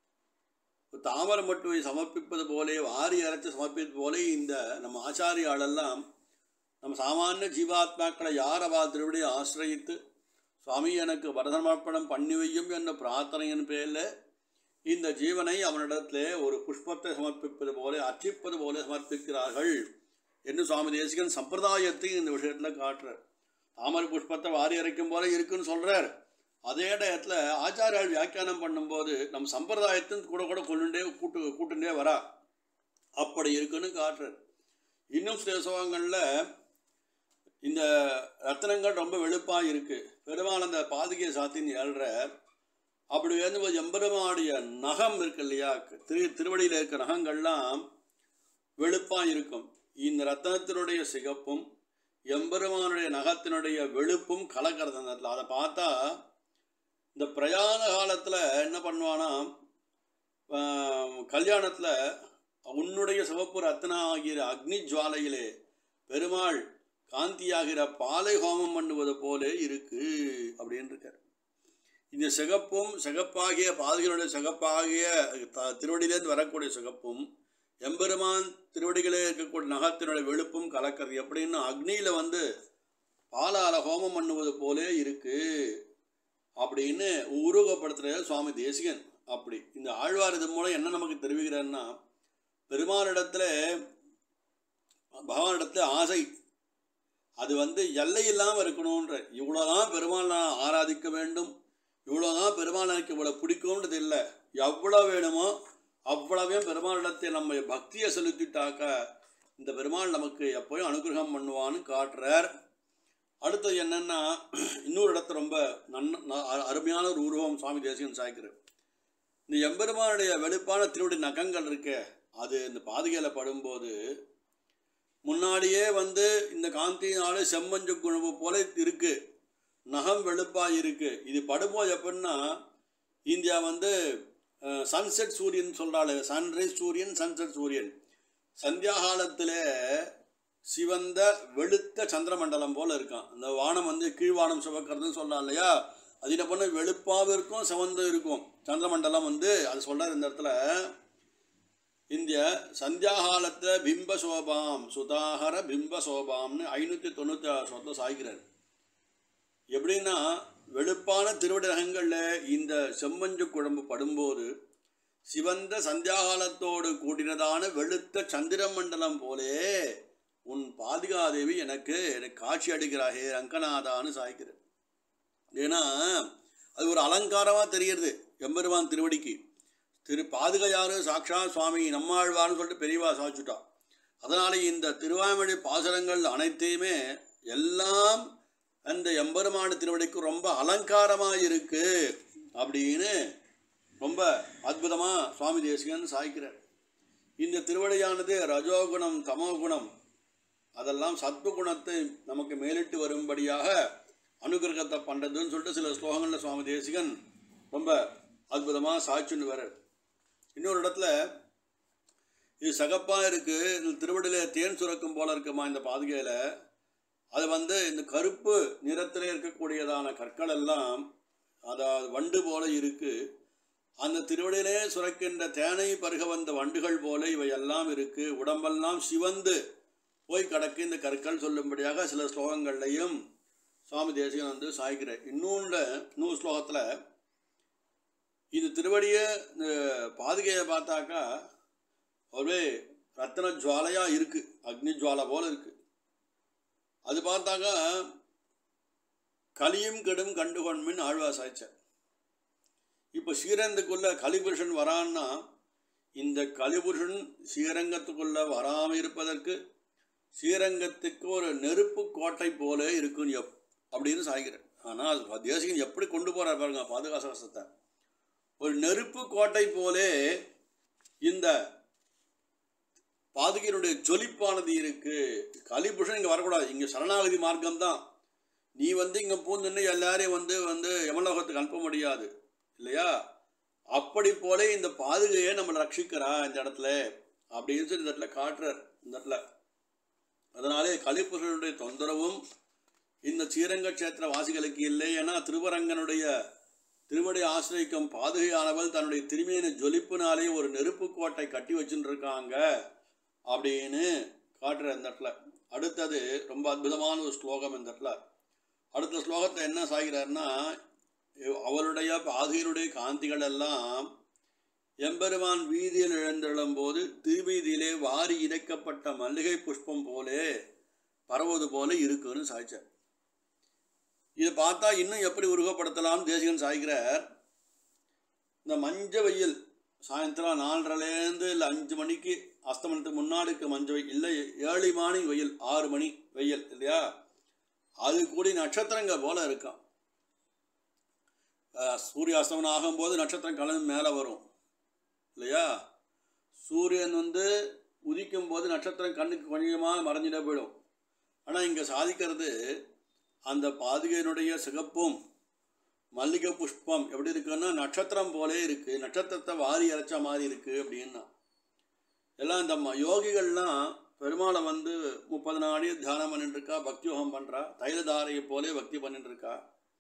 A: தாமரை மட்டுவை சமர்ப்பிப்பது போலே வாரி அரைச்சு சமர்ப்பிப்பது போலே இந்த நம்ம ஆச்சாரியாளெல்லாம் நம்ம சாமானிய ஜீவாத்மாக்களை யார் அவா திருவிடையை ஆசிரயித்து சுவாமி எனக்கு வரதமர்ப்பணம் பண்ணி வையும் என்ற பிரார்த்தனையின் பேரில் இந்த ஜீவனை அவனிடத்திலே ஒரு புஷ்பத்தை சமர்ப்பிப்பது போல அர்ச்சிப்பது போல சமர்ப்பிக்கிறார்கள் என்று சுவாமி தேசிகன் சம்பிரதாயத்தை இந்த விஷயத்தில் காட்டுறார் தாமரை புஷ்பத்தை வாரி அரைக்கும் போல இருக்குன்னு சொல்கிறார் அதே இடத்துல ஆச்சாரியால் வியாக்கியானம் பண்ணும்போது நம் சம்பிரதாயத்தின் கூட கூட கொண்டுண்டே கூட்டு கூட்டுண்டே வரா அப்படி இருக்குன்னு காட்டுறார் இன்னும் சில சோகங்களில் இந்த ரத்தனங்கள் ரொம்ப வெளுப்பாக இருக்குது பெருமாள் அந்த பாதுகையை சாத்தின்னு ஏழ்றார் அப்படி வந்து எம்பெருமானுடைய நகம் இருக்கு இல்லையா திரு திருவடியில் இருக்க நகங்கள்லாம் வெளுப்பாக இருக்கும் இந்த ரத்தனத்தினுடைய சிகப்பும் எம்பெருமானுடைய நகத்தினுடைய வெளுப்பும் கலக்கிறது அந்த இடத்துல அதை பார்த்தா இந்த பிரயாண காலத்தில் என்ன பண்ணுவானா கல்யாணத்தில் உன்னுடைய சிவப்பு ரத்னம் ஆகிற அக்னி ஜுவாலையிலே பெருமாள் காந்தியாகிற பாலை ஹோமம் பண்ணுவது போலே இருக்கு அப்படின்னு இருக்கார் இந்த சிகப்பும் சிகப்பாகிய பாதுகளுடைய சிகப்பாகிய த- திருவடியிலேருந்து வரக்கூடிய சிகப்பும் எம்பெருமான் திருவடிகளே இருக்கக்கூடிய நகத்தினுடைய வெளுப்பும் கலக்கிறது எப்படின்னு அக்னியில் வந்து பாலால ஹோமம் பண்ணுவது போலே இருக்கு அப்படின்னு உருவகப்படுத்துகிற சுவாமி தேசிகன் அப்படி இந்த ஆழ்வார் இது மூலம் என்ன நமக்கு தெரிவிக்கிறாருன்னா பெருமானிடத்துல பகவானிடத்துல ஆசை அது வந்து எல்லை இல்லாமல் இருக்கணுன்ற இவ்வளோதான் பெருமாள் நான் ஆராதிக்க வேண்டும் இவ்வளோதான் பெருமாள் எனக்கு இவ்வளோ பிடிக்கும்ன்றது இல்லை எவ்வளோ வேணுமோ அவ்வளவையும் பெருமாளிடத்தை நம்ம பக்தியை செலுத்திட்டாக்க இந்த பெருமாள் நமக்கு எப்போயும் அனுகிரகம் பண்ணுவான்னு காட்டுறார் அடுத்தது என்னன்னா இன்னொரு இடத்துல ரொம்ப நன்ன ந- அ- அருமையான ஒரு உருவம் சுவாமி தேசிகன் சாய்க்கிறார் இந்த எம்பெருமானுடைய வெளுப்பான திருவடி நகங்கள் இருக்கே அது இந்த பாதுகையில் படும்போது முன்னாடியே வந்து இந்த காந்தியினால செம்மஞ்சு குழம்பு போல இருக்கு நகம் வெளுப்பாக இருக்கு இது படும்போது எப்படின்னா இந்தியா வந்து சன்செட் சூரியன் சொல்கிறாள் சன்ரைஸ் சூரியன் சன்செட் சூரியன் சந்தியா காலத்தில் சிவந்த வெளுத்த சந்திரமண்டலம் போல இருக்கான் அந்த வானம் வந்து கீழ்வானம் சிவக்கிறதுன்னு சொல்லலாம் இல்லையா அது என்ன பண்ண வெளுப்பாகவும் இருக்கும் சிவந்து இருக்கும் சந்திரமண்டலம் வந்து அது சொல்கிறார் இந்த இடத்துல இந்திய சந்தியாகாலத்தில் பிம்ப சோபாம் சுதாகர பிம்ப சோபாம்னு ஐநூற்றி தொண்ணூற்றி ஆறு சொத்தை சாய்க்கிறார் எப்படின்னா வெளுப்பான திருவிடகங்களில் இந்த செம்மஞ்சு குழம்பு படும்போது சிவந்த சந்தியாகாலத்தோடு கூடினதான வெளுத்த சந்திரமண்டலம் போலே உன் பாதுகாதேவி எனக்கு எனக்கு காட்சி அடிக்கிறாஹே ரங்கநாதான்னு சாய்க்கிறார் ஏன்னா அது ஒரு அலங்காரமாக தெரிகிறது எம்பெருமான் திருவடிக்கு திரு பாதுகையாறு சாக்ஷா சுவாமி நம்மாழ்வார்னு சொல்லிட்டு பெரியவா சாச்சுட்டா அதனால் இந்த திருவாய்மொழி பாசனங்கள் அனைத்தையுமே எல்லாம் அந்த எம்பெருமான் திருவடிக்கு ரொம்ப அலங்காரமாக இருக்கு அப்படின்னு ரொம்ப அற்புதமாக சுவாமி தேசிகன் சாய்க்கிறார் இந்த திருவடியானது ரஜோகுணம் தமோகுணம் அதெல்லாம் சத்வகுணத்தை நமக்கு மேலிட்டு வரும்படியாக அனுகிரகத்தை பண்ணுறதுன்னு சொல்லிட்டு சில ஸ்லோகங்களில் சுவாமி தேசிகன் ரொம்ப அற்புதமாக சாட்சின்னு வர இன்னொரு இடத்துல இது சகப்பாக இருக்குது இந்த திருவடியில் தேன் சுரக்கும் போல இருக்குமா இந்த பாதுகையில் அது வந்து இந்த கருப்பு நிறத்தில் இருக்கக்கூடியதான கற்கள் எல்லாம் அதாவது வண்டு போல இருக்குது அந்த திருவடியிலே சுரக்கின்ற தேனை பருக வந்த வண்டுகள் போல இவையெல்லாம் இருக்குது உடம்பெல்லாம் சிவந்து போய் கிடக்கு இந்த கற்கள் சொல்லும்படியாக சில ஸ்லோகங்கள்லையும் சுவாமி தேசிகன் வந்து சாய்க்கிறார் இன்னொன்று இன்னொரு ஸ்லோகத்தில் இது திருவடியை இந்த பாதுகையை பார்த்தாக்கா ஒரே ரத்தன ஜுவாலையாக இருக்குது அக்னி ஜுவாலை போல் இருக்குது அது பார்த்தாக்கா கலியும் கெடும் கண்டுகொண்மின் ஆழ்வா சாய்ச்சார் இப்போ ஸ்ரீரங்கத்துக்குள்ள கலிபுருஷன் வரான்னா இந்த கலிபுருஷன் ஸ்ரீரங்கத்துக்குள்ள வராமல் இருப்பதற்கு ஸ்ரீரங்கத்துக்கு ஒரு நெருப்பு கோட்டை போல இருக்குன்னு எப் அப்படின்னு சாய்கிறேன் ஆனால் தேசிகன் எப்படி கொண்டு போகிறார் பாருங்க பாதுகாசகசத்தை ஒரு நெருப்பு கோட்டை போலே இந்த பாதுகையினுடைய ஜொலிப்பானது இருக்கு கலிபுருஷன் இங்கே வரக்கூடாது இங்கே சரணாகதி மார்க்கம் தான் நீ வந்து இங்கே பூந்துன்னு எல்லாரையும் வந்து வந்து யமலோகத்துக்கு அனுப்ப முடியாது இல்லையா அப்படி போல இந்த பாதுகையை நம்ம ரட்சிக்கிறா இந்த இடத்துல அப்படின்னு சொல்லி இந்த இடத்துல காட்டுறார் இந்த இடத்துல அதனாலே கலிபுருஷனுடைய தொந்தரவும் இந்த ஸ்ரீரங்க கஷேத்திர வாசிகளுக்கு இல்லை ஏன்னா திருவரங்கனுடைய திருவடி ஆசிரியக்கும் பாதுகையானவள் தன்னுடைய திருமையின ஜொலிப்பினாலே ஒரு நெருப்பு கோட்டை கட்டி வச்சுட்டு இருக்காங்க அப்படின்னு காட்டுற இந்த இடத்துல அடுத்தது ரொம்ப அற்புதமான ஒரு ஸ்லோகம் இந்த இடத்துல அடுத்த ஸ்லோகத்தை என்ன சாகிறார்னா அவளுடைய பாதுகையினுடைய காந்திகள் எல்லாம் எம்பெருமான் வீதியில் எழுந்தெழும் போது திருவீதியிலே வாரி இணைக்கப்பட்ட மல்லிகை புஷ்பம் போலே பரவது போல இருக்குன்னு சாய்ச்சார் இதை பார்த்தா இன்னும் எப்படி உருவப்படுத்தலாம்னு தேசிகன் சாய்கிறார் இந்த மஞ்ச வெயில் சாயந்தரம் நாலரைலேருந்து இல்லை அஞ்சு மணிக்கு அஸ்தமனத்துக்கு முன்னாடிக்கு மஞ்ச வெயில் இல்லை ஏழு மணி வெயில் ஆறு மணி வெயில் இல்லையா அது கூடி நட்சத்திரங்க போல இருக்கான் அஹ், சூரிய அஸ்தமனம் ஆகும்போது நட்சத்திரம் கலந்து மேலே வரும் இல்லையா சூரியன் வந்து உதிக்கும் போது நட்சத்திரம் கண்ணுக்கு கொஞ்சமாக மறைஞ்சிட போயிடும் ஆனால் இங்கே சாதிக்கிறது அந்த பாதுகையினுடைய சிகப்பும் மல்லிகை புஷ்பம் எப்படி இருக்குன்னா நட்சத்திரம் போலே இருக்கு நட்சத்திரத்தை வாரி இறைச்ச மாதிரி இருக்கு அப்படின்னா எல்லாம் இந்த ம- யோகிகள்லாம் பெருமாளை வந்து முப்பது நாடி தியானம் பண்ணிட்டு இருக்கா பக்தி யோகம் பண்றா தைலதாரையை போலே பக்தி பண்ணிட்டு இருக்கா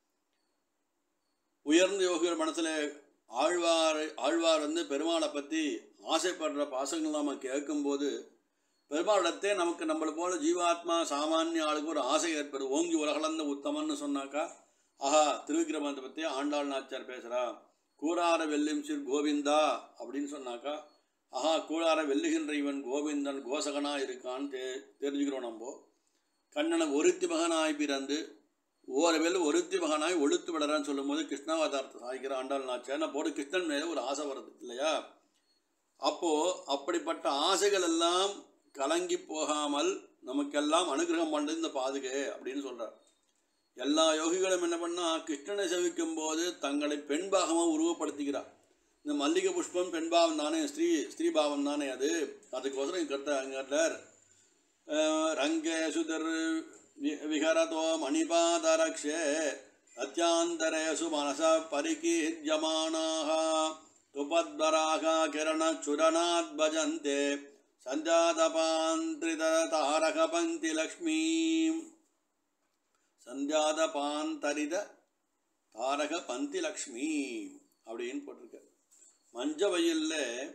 A: உயர்ந்த யோகிகள் மனசுல ஆழ்வார் ஆழ்வார் வந்து பெருமாளை பற்றி ஆசைப்படுற பாசங்கள் நம்ம கேட்கும்போது பெருமாளிடத்தே நமக்கு நம்மளை போல ஜீவாத்மா சாமானிய ஆளுக்கு ஒரு ஆசை ஏற்படுது ஓங்கி உலகளந்த உத்தமன்னு சொன்னாக்கா ஆஹா திருவிக்கிரமத்தை பற்றி ஆண்டாள் நாச்சியார் பேசுகிறா கூடார வெல்லும் சிறு கோவிந்தா அப்படின்னு சொன்னாக்கா ஆஹா கூடார வெல்லுகின்ற இவன் கோவிந்தன் கோசகனா இருக்கான்னு தெ தெரிஞ்சுக்கிறோம் நம்ம கண்ணனை ஒருத்தி மகனாய் பிறந்து ஓரவேல் ஒருத்தி மகனாய் ஒழுத்து விடறான்னு சொல்லும்போது கிருஷ்ணாவதாரத்தை சாய்க்கிற ஆண்டாள் நாச்சியார் நான் போட்டு கிருஷ்ணன் மேலே ஒரு ஆசை வருது இல்லையா அப்போ அப்படிப்பட்ட ஆசைகள் எல்லாம் கலங்கி போகாமல் நமக்கெல்லாம் அனுகிரகம் பண்ணது இந்த பாதுகை அப்படின்னு சொல்றார் எல்லா யோகிகளும் என்ன பண்ணா கிருஷ்ணனை செவிக்கும் போது தங்களை பெண் பாகமாக உருவப்படுத்திக்கிறார் இந்த மல்லிகை புஷ்பம் பெண் பாவம் தானே ஸ்ரீ ஸ்ரீ பாவம் தானே அது அதுக்கோசரம் கருத்த அங்கர் ரங்கே சுதர் வி- விஹரதோ மணிபாதரக்ஷே அத்தியாந்தரேஷு மனச பரிகீர்யமானாக துபத்வராக கிரணச்சுரனாத் பஜந்தே சஞ்சாதபாந்திரித தாரக பங்கி லக்ஷ்மீம் சந்தியாதபாந்தரித தாரக பந்தி லக்ஷ்மி அப்படின்னு போட்டிருக்க மஞ்ச வயல்ல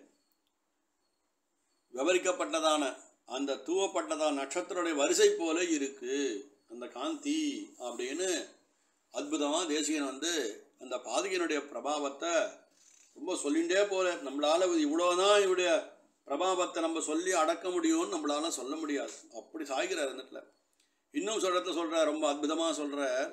A: விவரிக்கப்பட்டதான அந்த தூவப்பட்டதான நட்சத்திரோடைய வரிசை போல இருக்கு அந்த காந்தி அப்படின்னு அற்புதமாக தேசிகன் வந்து அந்த பாதகையினுடைய பிரபாவத்தை ரொம்ப சொல்லிகிட்டே போல நம்மளால இது இவ்வளோதான் இவருடைய பிரபாவத்தை நம்ம சொல்லி அடக்க முடியும்னு நம்மளால சொல்ல முடியாது அப்படி சாய்கிறார் அந்த இடத்துல இன்னும் சொல்கிறத சொல்கிறார் ரொம்ப அற்புதமாக சொல்கிறார்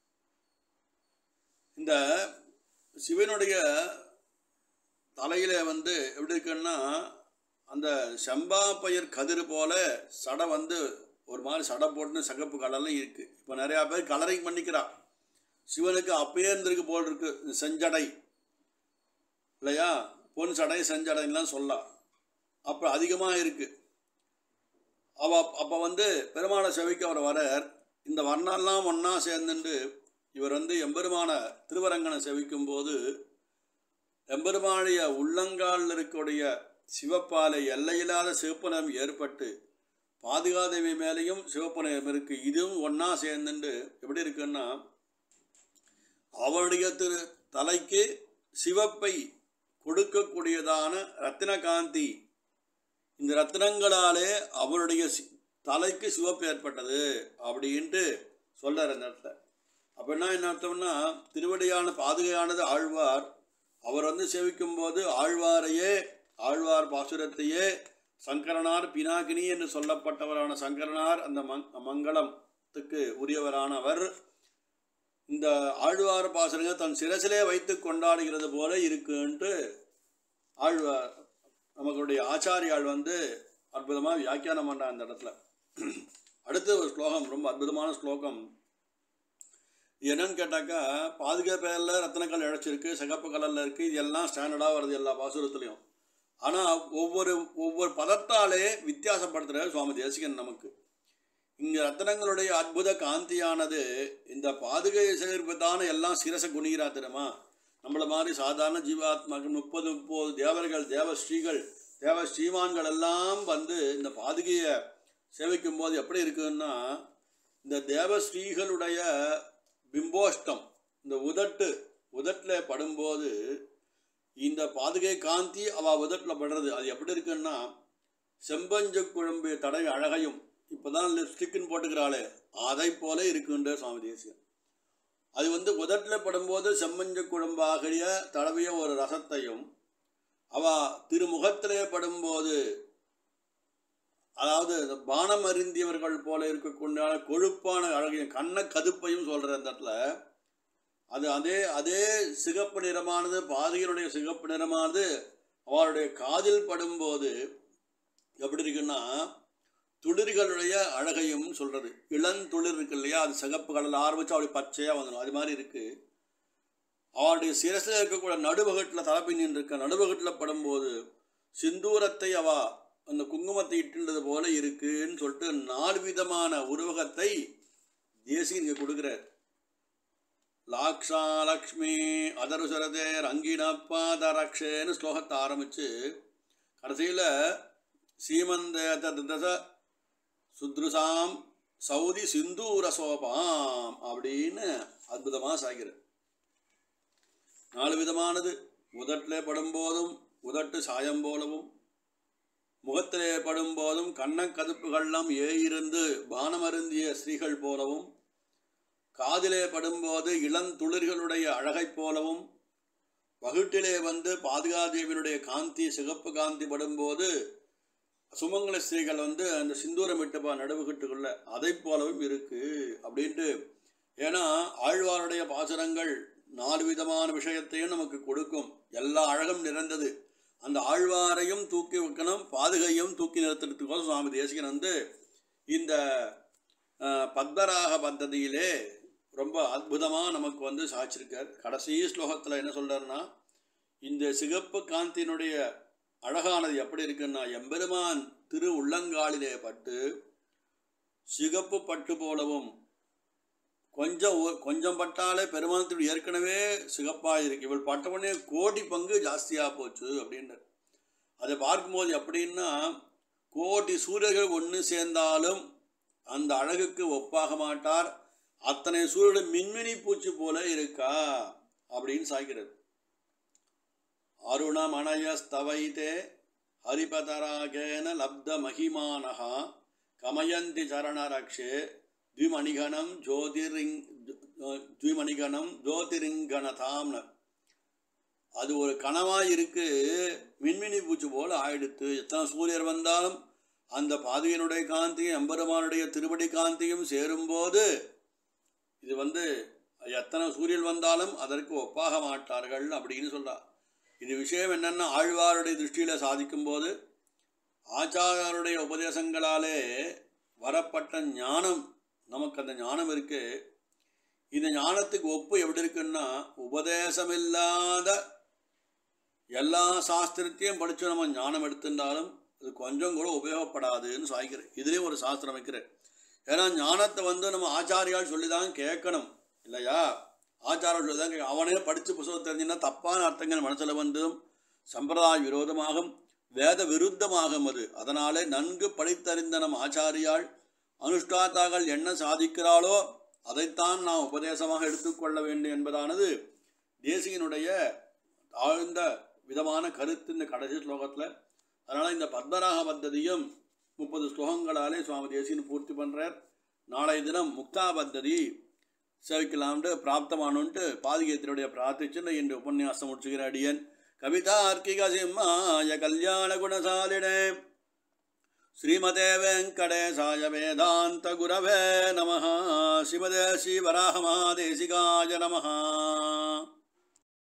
A: இந்த சிவனுடைய தலையில் வந்து எப்படி இருக்குன்னா அந்த செம்பா பயிர் கதிர் போல சடை வந்து ஒரு மாதிரி சடை போட்டுன்னு சகப்பு கலர்லாம் இருக்குது இப்போ நிறையா பேர் கலரிங் பண்ணிக்கிறா சிவனுக்கு அப்பயே இருந்திருக்கு போல் இருக்கு இந்த செஞ்சடை இல்லையா பொன் சடை செஞ்சடைன்லாம் சொல்லலாம் அப்போ அதிகமாக இருக்குது அவ அப்போ வந்து பெருமாளை செவிக்க அவர் வரார் இந்த வர்ணெல்லாம் ஒன்றா சேர்ந்துட்டு இவர் வந்து எம்பெருமான திருவரங்கனை செவிக்கும் போது எம்பெருமானுடைய உள்ளங்காலில் இருக்கக்கூடிய சிவப்பாலை எல்லையில்லாத சிவப்புணம் ஏற்பட்டு பாதுகாதேவி மேலேயும் சிவப்புணம் இருக்கு இதுவும் ஒன்றா சேர்ந்துட்டு எப்படி இருக்குன்னா அவருடைய திரு தலைக்கு சிவப்பை கொடுக்கக்கூடியதான ரத்தினகாந்தி இந்த ரத்தினங்களாலே அவருடைய சி- தலைக்கு சிவப்பு ஏற்பட்டது அப்படின்ட்டு சொல்றார் இந்த இடத்துல அப்படின்னா என்ன அர்த்தம்னா திருவடியான பாதுகையானது ஆழ்வார் அவர் வந்து சேவிக்கும் போது ஆழ்வாரையே ஆழ்வார் பாசுரத்தையே சங்கரனார் பினாகினி என்று சொல்லப்பட்டவரான சங்கரனார் அந்த மங் மங்களத்துக்கு உரியவரானவர் இந்த ஆழ்வார் பாசுரங்க தன் சிரசிலே வைத்து கொண்டாடுகிறது போல இருக்குன்ட்டு ஆழ்வார் நமக்குடைய ஆச்சாரியால் வந்து அற்புதமாக வியாக்கியானம் பண்ணுறான் அந்த இடத்துல அடுத்த ஒரு ஸ்லோகம் ரொம்ப அற்புதமான ஸ்லோகம் என்னன்னு கேட்டாக்கா பாதுகா பேரில் ரத்தனக்கல் இழைச்சிருக்கு சிகப்பு கலரில் இருக்குது இது எல்லாம் ஸ்டாண்டர்டாக வருது எல்லா பாசுரத்துலேயும் ஆனால் ஒவ்வொரு ஒவ்வொரு பதத்தாலே வித்தியாசப்படுத்துகிற சுவாமி தேசிகன் நமக்கு இங்கே ரத்தனங்களுடைய அற்புத காந்தியானது இந்த பாதுகை சேர்ப்பதான எல்லாம் சிரச குணிகிறா தெரியுமா நம்மள மாதிரி சாதாரண ஜீவாத்மாக்கள் முப்பது முப்பது தேவர்கள் தேவஸ்ரீகள் தேவ ஸ்ரீமான்கள் எல்லாம் வந்து இந்த பாதுகையை சேவிக்கும் போது எப்படி இருக்குன்னா இந்த தேவஸ்ரீகளுடைய பிம்போஷ்டம் இந்த உதட்டு உதட்டில் படும்போது இந்த பாதுகை காந்தி அவள் உதட்டில் படுறது அது எப்படி இருக்குன்னா செம்பஞ்சு குழம்பு தடவை அழகையும் இப்போ தான் லிப்ஸ்டிக்குன்னு போட்டுக்கிறாளே அதை போல இருக்குன்ற சுவாமி தேசியம் அது வந்து உதட்டில் படும்போது செம்மஞ்ச குழம்பாகிய தடவிய ஒரு ரசத்தையும் அவ திருமுகத்திலே படும்போது அதாவது இந்த பானம் அருந்தியவர்கள் போல இருக்கக்கூடிய கொழுப்பான அழகையும் கண்ண கதுப்பையும் சொல்கிற அந்த இடத்துல அது அதே அதே சிகப்பு நிறமானது பாதையினுடைய சிகப்பு நிறமானது அவருடைய காதில் படும்போது எப்படி இருக்குன்னா துளிர்களுடைய அழகையும் சொல்கிறது இளந்துளிர் இருக்கு இல்லையா அது சிகப்பு கடல் ஆரம்பித்து அவளுடைய பச்சையாக வந்துடும் அது மாதிரி இருக்குது அவளுடைய சிரசில் இருக்கக்கூடிய நடுவகட்டில் தலைப்பின் இருக்க நடுவகட்டில் படும்போது சிந்தூரத்தை அவ அந்த குங்குமத்தை இட்டுன்றது போல இருக்குன்னு சொல்லிட்டு நாலு விதமான உருவகத்தை தேசிய இங்கே கொடுக்குறார் லாக்ஷாலக்ஷ்மி அதருசரதே ரங்கினப்பாதரக்ஷேன்னு ஸ்லோகத்தை ஆரம்பித்து கடைசியில் சீமந்த தத சுத்ருசாம் சௌதி சிந்தூர சோபாம் அப்படின்னு அற்புதமாக சாய்கிறார் நாலு விதமானது உதட்டிலே படும்போதும் உதட்டு சாயம் போலவும் முகத்திலே படும்போதும் கண்ணக்கதுப்புகள்லாம் ஏயிருந்து பானமருந்திய ஸ்ரீகள் போலவும் காதிலே படும்போது இளந்துளிர்களுடைய அழகைப் போலவும் வகுட்டிலே வந்து பாதுகாதேவியினுடைய காந்தி சிகப்பு காந்தி படும்போது சுமங்கல ஸ்திரீகள் வந்து அந்த சிந்தூரம் விட்டுப்பா நடுவுகிட்டுக்குள்ள அதை போலவும் இருக்கு அப்படின்ட்டு ஏன்னா ஆழ்வாருடைய பாசுரங்கள் நாலு விதமான விஷயத்தையும் நமக்கு கொடுக்கும் எல்லா அழகும் நிறைந்தது அந்த ஆழ்வாரையும் தூக்கி வைக்கணும் பாதுகையும் தூக்கி நிறுத்துறதுக்கோசம் சுவாமி தேசிகன் வந்து இந்த அஹ், பத்மராக பத்ததியிலே ரொம்ப அற்புதமாக நமக்கு வந்து சாய்ச்சிருக்கார் கடைசி ஸ்லோகத்தில் என்ன சொல்றாருன்னா இந்த சிகப்பு காந்தியினுடைய அழகானது எப்படி இருக்குன்னா எம்பெருமான் திரு உள்ளங்காலிலே பட்டு சிகப்பு பட்டு போலவும் கொஞ்சம் ஒ- கொஞ்சம் பட்டாலே பெருமான் திரு ஏற்கனவே சிகப்பாக இருக்கு இவள் பட்டவுடனே கோடி பங்கு ஜாஸ்தியாக போச்சு அப்படின்னு அதை பார்க்கும்போது எப்படின்னா கோடி சூரியர்கள் ஒன்று சேர்ந்தாலும் அந்த அழகுக்கு ஒப்பாக மாட்டார் அத்தனை சூரியன் மின்மினி பூச்சி போல இருக்கா அப்படின்னு சாய்க்கிறது அருணமணயஸ்தவைத்தே ஹரிபதராகேன லப்த மகிமானஹா கமயந்தி சரணரக்ஷே த்விமணிகணம் ஜோதிரிங் த்விமணிகணம் ஜோதிரிங்கணதாம்னு அது ஒரு கனவாக இருக்கு மின்மினி பூச்சி போல ஆயிடுத்து எத்தனை சூரியர் வந்தாலும் அந்த பாதையினுடைய காந்தியும் எம்பெருமானுடைய திருவடி காந்தியும் சேரும்போது இது வந்து எத்தனை சூரியன் வந்தாலும் அதற்கு ஒப்பாக மாட்டார்கள் அப்படின்னு சொல்றா இது விஷயம் என்னன்னா ஆழ்வாருடைய திருஷ்டியில் சாதிக்கும்போது ஆச்சாரியருடைய உபதேசங்களாலே வரப்பட்ட ஞானம் நமக்கு அந்த ஞானம் இருக்கு இந்த ஞானத்துக்கு ஒப்பு எப்படி இருக்குன்னா உபதேசமில்லாத எல்லா சாஸ்திரத்தையும் படித்து நம்ம ஞானம் எடுத்திருந்தாலும் அது கொஞ்சம் கூட உபயோகப்படாதுன்னு சாய்க்கிறேன் இதுலேயும் ஒரு சாஸ்திரம் வைக்கிறேன் ஏன்னா ஞானத்தை வந்து நம்ம ஆச்சாரியால் சொல்லி தான் கேட்கணும் இல்லையா ஆச்சாரம் சொல்லி தான் கேட்க அவனே படித்து புத்தகம் தெரிஞ்சுன்னா தப்பான அர்த்தங்கள் மனசில் வந்தும் சம்பிரதாய விரோதமாகும் வேத விருத்தமாகும் அது அதனாலே நன்கு படித்தறிந்த நம் ஆச்சாரியால் அனுஷ்டாத்தாக்கள் என்ன சாதிக்கிறாளோ அதைத்தான் நாம் உபதேசமாக எடுத்துக்கொள்ள வேண்டும் என்பதானது தேசிகனுடைய ஆழ்ந்த விதமான கருத்து இந்த கடைசி ஸ்லோகத்தில் அதனால் இந்த பத்மராக பத்ததியும் முப்பது ஸ்லோகங்களாலே சுவாமி தேசிகன் பூர்த்தி பண்ணுறார் நாளைய தினம் முக்தா பத்ததி சேவிக்கலாம்னு பிராப்தமானுன்ட்டு பாதிகேத்தினுடைய பிரார்த்திச்சுன்னு இன்று உபன்யாசம் முடிச்சுக்கிற அடியன் கவிதார்க்கிக சிம்மாய கல்யாண குணசாலினே ஸ்ரீமதே வெங்கடேசாய வேதாந்த குரவே நம சிவதே ஸ்ரீவராகமாதேசிகாய நம